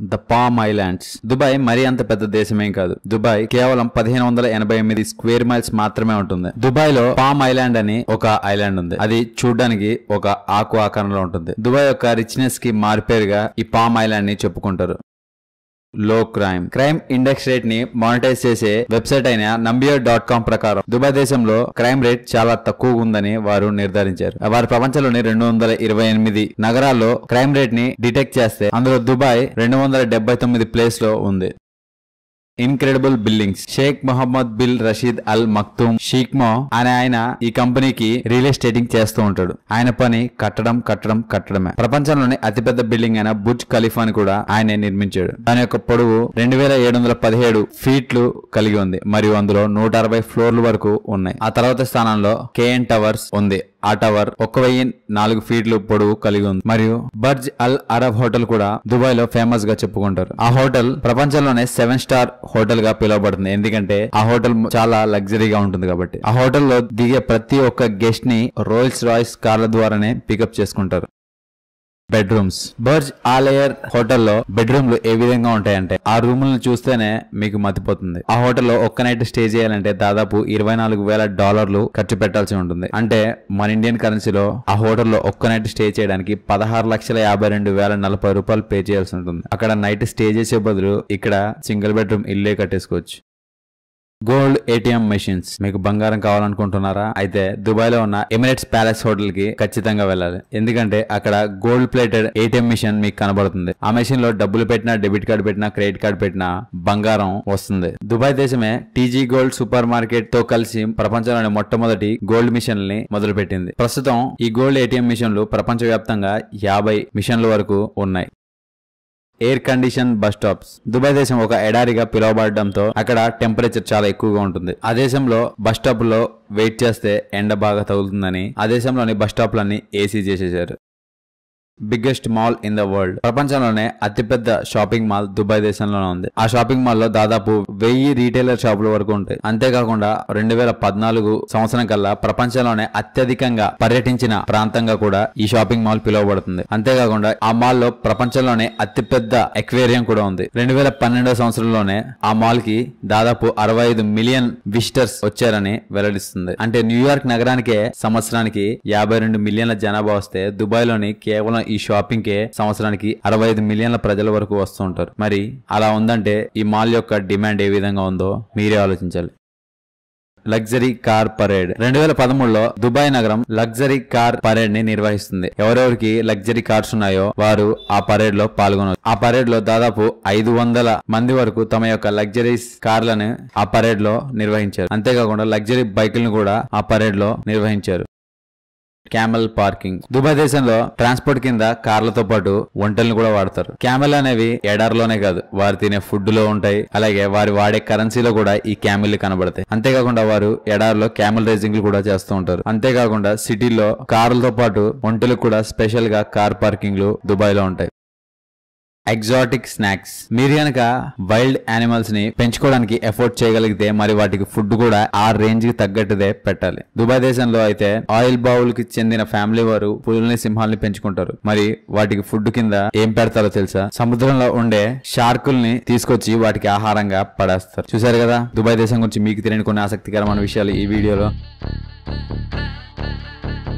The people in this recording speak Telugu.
ద పామ్ ఐలాండ్స్ దుబాయ్ మరీ అంత పెద్ద దేశమేం కాదు దుబాయ్ కేవలం పదిహేను వందల ఎనభై ఎనిమిది స్క్వేర్ మైల్స్ మాత్రమే ఉంటుంది దుబాయ్ లో పామ్ ఐలాండ్ అని ఒక ఐలాండ్ ఉంది అది చూడడానికి ఒక ఆకు ఆకారంలో ఉంటుంది దుబాయ్ యొక్క రిచ్నెస్ కి మారిపేరుగా ఈ పామ్ ఐలాండ్ ని చెప్పుకుంటారు లో క్రైమ్ క్రైమ్ ఇండెక్స్ రేట్ ని మానిటైజ్ చేసే వెబ్సైట్ అయిన నంబియర్ డాట్ కామ్ ప్రకారం దుబాయ్ దేశంలో క్రైమ్ రేట్ చాలా తక్కువ ఉందని వారు నిర్ధారించారు వారి ప్రపంచంలోని రెండు వందల ఇరవై ఎనిమిది నగరాల్లో క్రైమ్ రేట్ ని డిటెక్ట్ చేస్తే అందులో దుబాయ్ రెండు వందల డెబ్బై తొమ్మిది ప్లేస్ లో ఉంది incredible buildings Sheikh Mohammed bin Rashid Al Maktoum షీక్మో అనే ఆయన ఈ కంపెనీకి రియల్ ఎస్టేటింగ్ చేస్తూ ఉంటాడు ఆయన పని కట్టడం కట్టడం కట్టడమే ప్రపంచంలోని అతిపెద్ద బిల్డింగ్ అయిన బుర్జ్ ఖలీఫాని కూడా ఆయనే నిర్మించాడు దాని యొక్క పొడవు రెండు వేల ఏడు వందల పదిహేడు ఫీట్లు కలిగి ఉంది మరియు అందులో నూట అరవై ఫ్లోర్ల వరకు ఉన్నాయి ఆ తర్వాత స్థానంలో కేఎన్ టవర్స్ ఉంది ఆ టవర్ ఒక వెయ్యి నాలుగు ఫీట్లు పొడవు కలిగి ఉంది మరియు బర్జ్ అల్ అరబ్ హోటల్ కూడా దుబాయ్ లో ఫేమస్ గా చెప్పుకుంటారు ఆ హోటల్ ప్రపంచంలోనే సెవెన్ స్టార్ హోటల్ గా పిలువబడుతుంది ఎందుకంటే ఆ హోటల్ చాలా లగ్జరీగా ఉంటుంది కాబట్టి ఆ హోటల్లో దిగే ప్రతి ఒక్క గెస్ట్ ని రోల్స్ రాయ్స్ కార్ల ద్వారానే పికప్ చేసుకుంటారు బెడ్రూమ్స్ బర్జ్ ఆలేయర్ హోటల్లో బెడ్రూమ్లు ఏ విధంగా ఉంటాయంటే ఆ రూములను చూస్తేనే మీకు మతిపోతుంది ఆ హోటల్లో ఒక్క నైట్ స్టే చేయాలంటే దాదాపు ఇరవై నాలుగు వేల డాలర్లు ఖర్చు పెట్టాల్సి ఉంటుంది అంటే మన ఇండియన్ కరెన్సీలో ఆ హోటల్లో ఒక్క నైట్ స్టే చేయడానికి పదహారు లక్షల యాభై రెండు వేల నలభై రూపాయలు పే చేయాల్సి ఉంటుంది అక్కడ నైట్ స్టే చేసే బదులు ఇక్కడ సింగిల్ బెడ్రూమ్ ఇల్లే కట్టేసుకోవచ్చు గోల్డ్ ఏటీఎం మెషిన్స్ మీకు బంగారం కావాలనుకుంటున్నారా అయితే దుబాయ్ లో ఉన్న ఎమిరేట్స్ ప్యాలెస్ హోటల్ కి ఖచ్చితంగా వెళ్ళాలి ఎందుకంటే అక్కడ గోల్డ్ ప్లేటెడ్ ఏటీఎం మిషన్ మీకు కనబడుతుంది ఆ మెషిన్ లో డబ్బులు పెట్టినా డెబిట్ కార్డు పెట్టినా క్రెడిట్ కార్డు పెట్టినా బంగారం వస్తుంది దుబాయ్ దేశమే టీజీ గోల్డ్ సూపర్ మార్కెట్ తో కలిసి ప్రపంచంలోని మొట్టమొదటి గోల్డ్ మిషన్ ని మొదలుపెట్టింది ప్రస్తుతం ఈ గోల్డ్ ఏటీఎం మిషన్లు ప్రపంచవ్యాప్తంగా యాభై మిషన్ల వరకు ఉన్నాయి air condition bus stops Dubai దేశం ఒక ఎడారిగా పిలువబడడంతో అక్కడ టెంపరేచర్ చాలా ఎక్కువగా ఉంటుంది ఆ దేశంలో బస్ స్టాప్ లో వెయిట్ చేస్తే ఎండ బాగా తగులుతుందని ఆ దేశంలోని బస్ స్టాప్లన్నీ ఏసీ చేసేశారు biggest mall in the world ప్రపంచంలోనే అతిపెద్ద షాపింగ్ మాల్ దుబాయ్ దేశంలోనే ఉంది ఆ షాపింగ్ మాల్ లో దాదాపు వెయ్యి రీటైలర్ షాపుల వరకు ఉంటాయి అంతేకాకుండా రెండు వేల పద్నాలుగు సంవత్సరం కల్లా ప్రపంచంలోనే అత్యధికంగా పర్యటించిన ప్రాంతంగా కూడా ఈ షాపింగ్ మాల్ పిలువబడుతుంది అంతేకాకుండా ఆ మాల్ లో ప్రపంచంలోనే అతిపెద్ద ఎక్వేరియం కూడా ఉంది రెండు వేల పన్నెండో సంవత్సరంలోనే ఆ మాల్ కి దాదాపు అరవై ఐదు మిలియన్ విజిటర్స్ వచ్చారని వెల్లడిస్తుంది అంటే న్యూయార్క్ నగరానికే సంవత్సరానికి యాభై రెండు మిలియన్ల జనాభా వస్తే దుబాయ్ లోని కేవలం ఈ షాపింగ్ కే సంవత్సరానికి అరవై ఐదు మిలియన్ల ప్రజల వరకు వస్తూ ఉంటారు మరి అలా ఉందంటే ఈ మాల్ యొక్క డిమాండ్ ఏ విధంగా ఉందో మీరే ఆలోచించాలి లగ్జరీ కార్ పరేడ్ రెండు వేల పదమూడులో దుబాయ్ నగరం లగ్జరీ కార్ పరేడ్ ని నిర్వహిస్తుంది ఎవరెవరికి లగ్జరీ కార్స్ ఉన్నాయో వారు ఆ పరేడ్ లో పాల్గొనవచ్చు ఆ పరేడ్ లో దాదాపు ఐదు వందల మంది వరకు తమ యొక్క లగ్జరీస్ కార్లను ఆ పరేడ్ లో నిర్వహించారు అంతేకాకుండా లగ్జరీ బైకులను కూడా ఆ పరేడ్ లో నిర్వహించారు క్యామెల్ పార్కింగ్ దుబాయ్ దేశంలో ట్రాన్స్పోర్ట్ కింద కార్లతో పాటు ఒంటెలను కూడా వాడతారు క్యామెల్ అనేవి ఎడార్లోనే కాదు వారు తినే ఫుడ్ లో ఉంటాయి అలాగే వారి వాడే కరెన్సీలో కూడా ఈ క్యామెల్ కనబడతాయి అంతేకాకుండా వారు ఎడార్లో క్యామెల్ రేసింగ్లు కూడా చేస్తూ ఉంటారు అంతేకాకుండా సిటీలో కార్లతో పాటు ఒంటెలకు కూడా స్పెషల్ గా కార్ పార్కింగ్లు దుబాయ్ లో ఉంటాయి ఎగ్జాటిక్ స్నాక్స్ మీరు కనుక వైల్డ్ యానిమల్స్ ని పెంచుకోవడానికి ఎఫోర్డ్ చేయగలిగితే మరి వాటికి ఫుడ్ కూడా ఆ రేంజ్ కి తగ్గట్టుదే పెట్టాలి దుబాయ్ దేశంలో అయితే ఆయిల్ బౌల్ కి చెందిన ఫ్యామిలీ వారు పులుల్ని సింహాల్ని పెంచుకుంటారు మరి వాటికి ఫుడ్ కింద ఏం పెడతారో తెలుసా సముద్రంలో ఉండే షార్కుల్ని తీసుకొచ్చి వాటికి ఆహారంగా పడేస్తారు చూసారు కదా దుబాయ్ దేశం గురించి మీకు తెలియని కొన్ని ఆసక్తికరమైన విషయాలు ఈ వీడియోలో